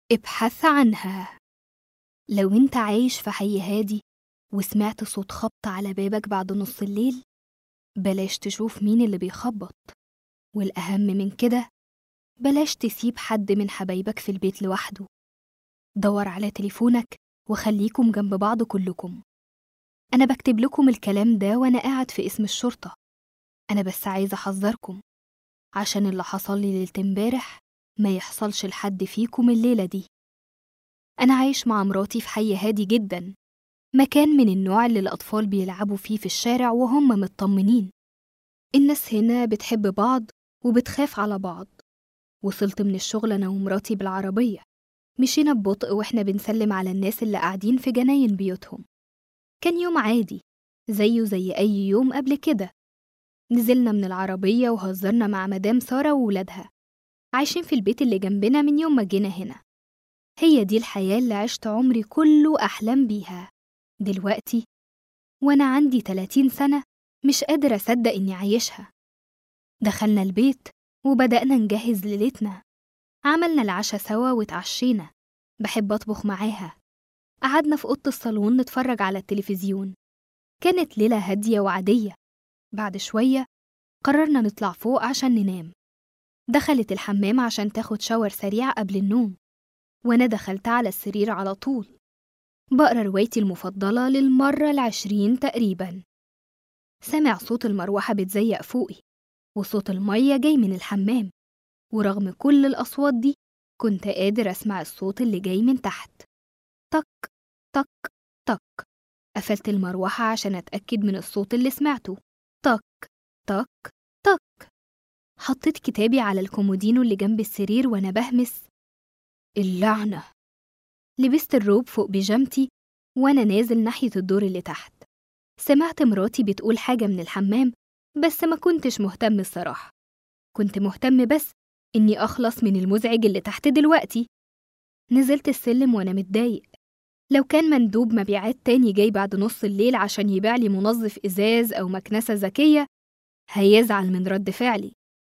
ابحث عنها لو انت عايش في حي هادي وسمعت صوت خبط على بابك بعد نص الليل بلاش تشوف مين اللي بيخبط والأهم من كده بلاش تسيب حد من حبايبك في البيت لوحده دور على تليفونك وخليكم جنب بعض كلكم أنا بكتب لكم الكلام ده وأنا قاعد في اسم الشرطة أنا بس عايزة أحذركم عشان اللي حصل لي ليلة امبارح ما يحصلش لحد فيكم الليلة دي أنا عايش مع مراتي في حي هادي جدا مكان من النوع اللي الأطفال بيلعبوا فيه في الشارع وهم مطمنين الناس هنا بتحب بعض وبتخاف على بعض وصلت من الشغل أنا ومراتي بالعربية مشينا ببطء وإحنا بنسلم على الناس اللي قاعدين في جناين بيوتهم كان يوم عادي زيه زي أي يوم قبل كده نزلنا من العربية وهزرنا مع مدام سارة وولادها عايشين في البيت اللي جنبنا من يوم ما جينا هنا هي دي الحياة اللي عشت عمري كله أحلام بيها دلوقتي وأنا عندي 30 سنة مش قادرة أصدق إني عايشها دخلنا البيت وبدأنا نجهز ليلتنا عملنا العشاء سوا واتعشينا بحب أطبخ معاها قعدنا في أوضة الصالون نتفرج على التلفزيون كانت ليلة هادية وعادية بعد شوية قررنا نطلع فوق عشان ننام دخلت الحمام عشان تاخد شاور سريع قبل النوم وأنا دخلت على السرير على طول بقرا روايتي المفضلة للمرة العشرين تقريبا سمع صوت المروحة بتزيق فوقي وصوت المية جاي من الحمام ورغم كل الأصوات دي كنت قادر أسمع الصوت اللي جاي من تحت طق طق طق قفلت المروحة عشان أتأكد من الصوت اللي سمعته طق طق طق حطيت كتابي على الكومودينو اللي جنب السرير وأنا بهمس اللعنة لبست الروب فوق بيجامتي وأنا نازل ناحية الدور اللي تحت سمعت مراتي بتقول حاجة من الحمام بس ما كنتش مهتم الصراحة كنت مهتم بس إني أخلص من المزعج اللي تحت دلوقتي نزلت السلم وأنا متضايق لو كان مندوب مبيعات تاني جاي بعد نص الليل عشان يبيع لي منظف إزاز أو مكنسة ذكية هيزعل من رد فعلي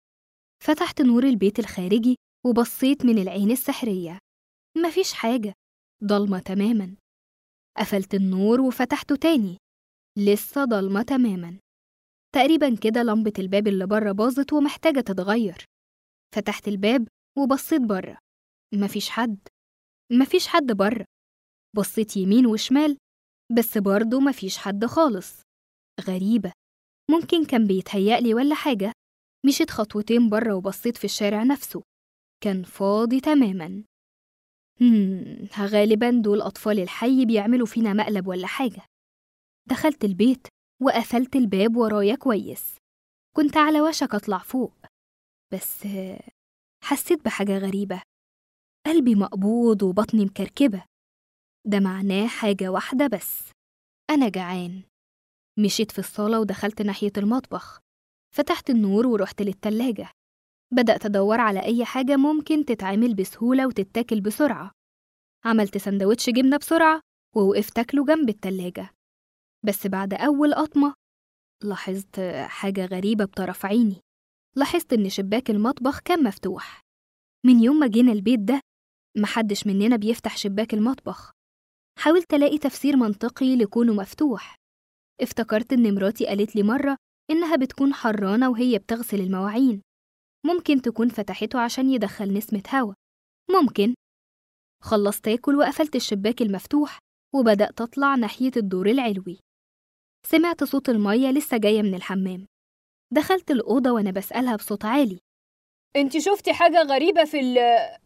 فتحت نور البيت الخارجي وبصيت من العين السحرية مفيش حاجة ضلمة تماما قفلت النور وفتحته تاني لسه ضلمة تماما تقريبا كده لمبة الباب اللي بره باظت ومحتاجة تتغير فتحت الباب وبصيت بره مفيش حد مفيش حد بره بصيت يمين وشمال بس برضه مفيش حد خالص غريبة ممكن كان بيتهيألي ولا حاجة مشيت خطوتين بره وبصيت في الشارع نفسه كان فاضي تماما هم غالبا دول أطفال الحي بيعملوا فينا مقلب ولا حاجة دخلت البيت وقفلت الباب ورايا كويس كنت على وشك أطلع فوق بس حسيت بحاجة غريبة قلبي مقبوض وبطني مكركبة ده معناه حاجة واحدة بس أنا جعان مشيت في الصالة ودخلت ناحية المطبخ فتحت النور ورحت للتلاجة بدأت أدور على أي حاجة ممكن تتعمل بسهولة وتتاكل بسرعة عملت سندوتش جبنة بسرعة ووقفت أكله جنب التلاجة بس بعد أول قطمة لاحظت حاجة غريبة بطرف عيني لاحظت إن شباك المطبخ كان مفتوح من يوم ما جينا البيت ده محدش مننا بيفتح شباك المطبخ حاولت ألاقي تفسير منطقي لكونه مفتوح افتكرت إن مراتي قالت لي مرة إنها بتكون حرانة وهي بتغسل المواعين ممكن تكون فتحته عشان يدخل نسمة هوا ممكن خلصت آكل وقفلت الشباك المفتوح وبدأت أطلع ناحية الدور العلوي سمعت صوت المية لسه جاية من الحمام دخلت الأوضة وأنا بسألها بصوت عالي انت شفتي حاجة غريبة في ال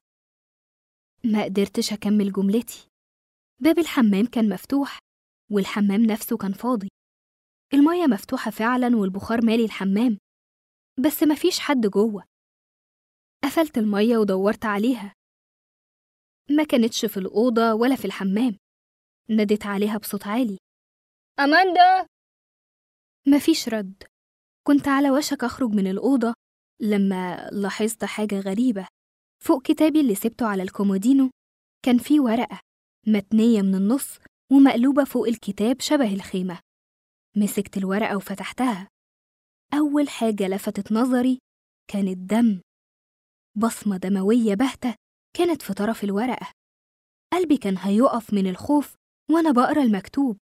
ما قدرتش أكمل جملتي باب الحمام كان مفتوح والحمام نفسه كان فاضي المية مفتوحة فعلا والبخار مالي الحمام بس مفيش حد جوه قفلت المية ودورت عليها ما كانتش في الأوضة ولا في الحمام ناديت عليها بصوت عالي أماندا مفيش رد كنت على وشك أخرج من الأوضة لما لاحظت حاجة غريبة فوق كتابي اللي سبته على الكومودينو كان فيه ورقة متنية من النص ومقلوبة فوق الكتاب شبه الخيمة مسكت الورقة وفتحتها أول حاجة لفتت نظري كانت دم بصمة دموية باهتة كانت في طرف الورقة قلبي كان هيقف من الخوف وأنا بقرا المكتوب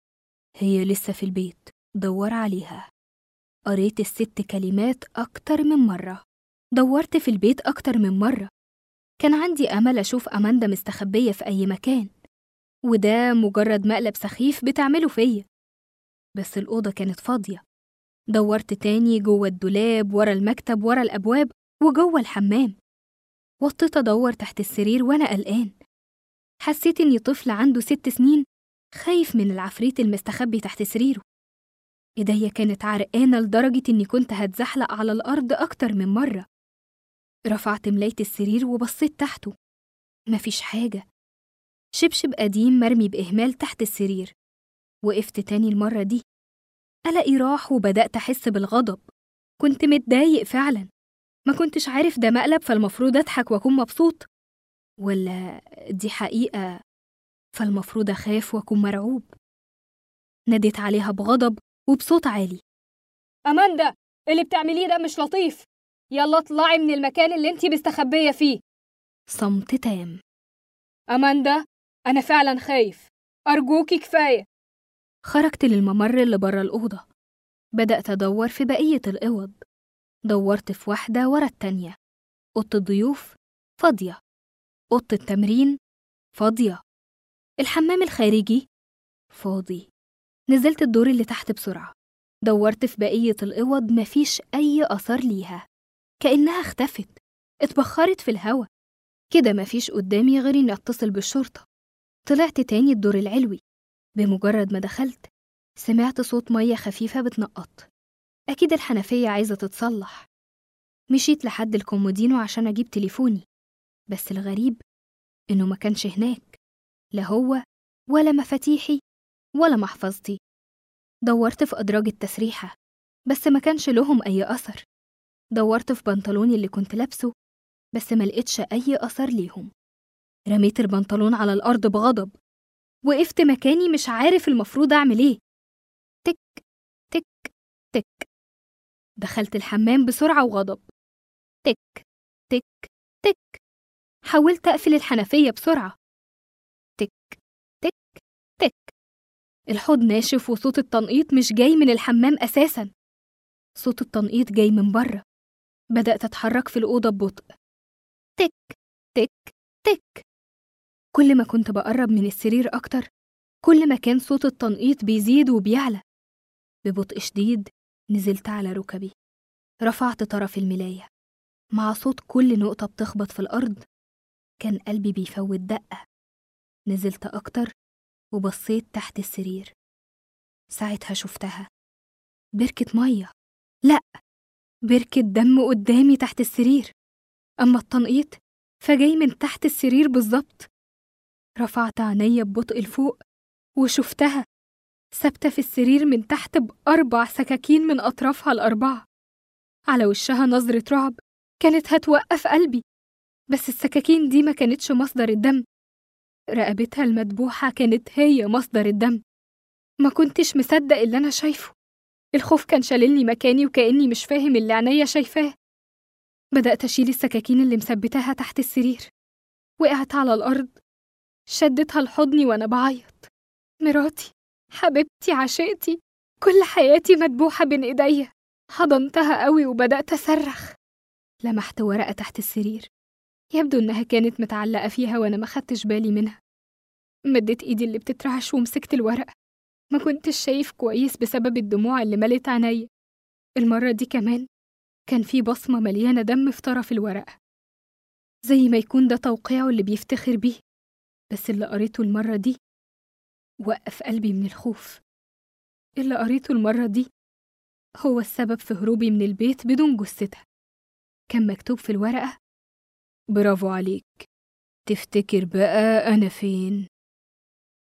هي لسه في البيت دور عليها قريت الست كلمات أكتر من مرة دورت في البيت أكتر من مرة كان عندي أمل أشوف أماندا مستخبية في أي مكان وده مجرد مقلب سخيف بتعمله فيا بس الأوضة كانت فاضية دورت تاني جوه الدولاب ورا المكتب ورا الأبواب وجوه الحمام وطيت أدور تحت السرير وأنا قلقان حسيت إني طفل عنده ست سنين خايف من العفريت المستخبي تحت سريره إيديا كانت عرقانة لدرجة إني كنت هتزحلق على الأرض أكتر من مرة رفعت ملاية السرير وبصيت تحته مفيش حاجة شبشب قديم مرمي بإهمال تحت السرير وقفت تاني المرة دي قلقي راح وبدأت أحس بالغضب كنت متضايق فعلا ما كنتش عارف ده مقلب فالمفروض أضحك وأكون مبسوط ولا دي حقيقة فالمفروض أخاف وأكون مرعوب ناديت عليها بغضب وبصوت عالي أماندا اللي بتعمليه ده مش لطيف يلا اطلعي من المكان اللي انتي مستخبية فيه صمت تام أماندا أنا فعلا خايف أرجوكي كفاية خرجت للممر اللي بره الأوضة بدأت أدور في بقية الأوض دورت في واحدة ورا التانية أوضة الضيوف فاضية أوضة التمرين فاضية الحمام الخارجي فاضي نزلت الدور اللي تحت بسرعة دورت في بقية الأوض مفيش أي أثر ليها كأنها اختفت اتبخرت في الهوا كده مفيش قدامي غير إني أتصل بالشرطة طلعت تاني الدور العلوي بمجرد ما دخلت سمعت صوت مية خفيفة بتنقط أكيد الحنفية عايزة تتصلح مشيت لحد الكومودينو عشان أجيب تليفوني بس الغريب إنه ما كانش هناك لا هو ولا مفاتيحي ولا محفظتي دورت في أدراج التسريحة بس ما كانش لهم أي أثر دورت في بنطلوني اللي كنت لابسه بس ما لقيتش أي أثر ليهم رميت البنطلون على الأرض بغضب وقفت مكاني مش عارف المفروض أعمل إيه تك تك تك دخلت الحمام بسرعة وغضب تك تك تك حاولت أقفل الحنفية بسرعة تك تك تك الحوض ناشف وصوت التنقيط مش جاي من الحمام أساسا صوت التنقيط جاي من بره بدأت أتحرك في الأوضة ببطء تك تك تك كل ما كنت بقرب من السرير أكتر كل ما كان صوت التنقيط بيزيد وبيعلى ببطء شديد نزلت على ركبي رفعت طرف الملاية مع صوت كل نقطة بتخبط في الأرض كان قلبي بيفوت دقة نزلت أكتر وبصيت تحت السرير ساعتها شفتها بركة مية لأ بركة دم قدامي تحت السرير أما التنقيط فجاي من تحت السرير بالظبط رفعت عينيا ببطء لفوق وشفتها ثابتة في السرير من تحت بأربع سكاكين من أطرافها الأربعة على وشها نظرة رعب كانت هتوقف قلبي بس السكاكين دي ما كانتش مصدر الدم رقبتها المدبوحة كانت هي مصدر الدم ما كنتش مصدق اللي أنا شايفه الخوف كان شاللني مكاني وكأني مش فاهم اللي عينيا شايفاه بدأت أشيل السكاكين اللي مثبتاها تحت السرير وقعت على الأرض شدتها لحضني وأنا بعيط مراتي حبيبتي عشيقتي كل حياتي مدبوحة بين إيديا حضنتها قوي وبدأت أصرخ لمحت ورقة تحت السرير يبدو إنها كانت متعلقة فيها وأنا ما خدتش بالي منها مديت إيدي اللي بتترعش ومسكت الورقة ما كنتش شايف كويس بسبب الدموع اللي ملت عينيا المرة دي كمان كان في بصمة مليانة دم في طرف الورقة زي ما يكون ده توقيعه اللي بيفتخر بيه بس اللي قريته المرة دي وقف قلبي من الخوف اللي قريته المرة دي هو السبب في هروبي من البيت بدون جثتها كان مكتوب في الورقة برافو عليك تفتكر بقى أنا فين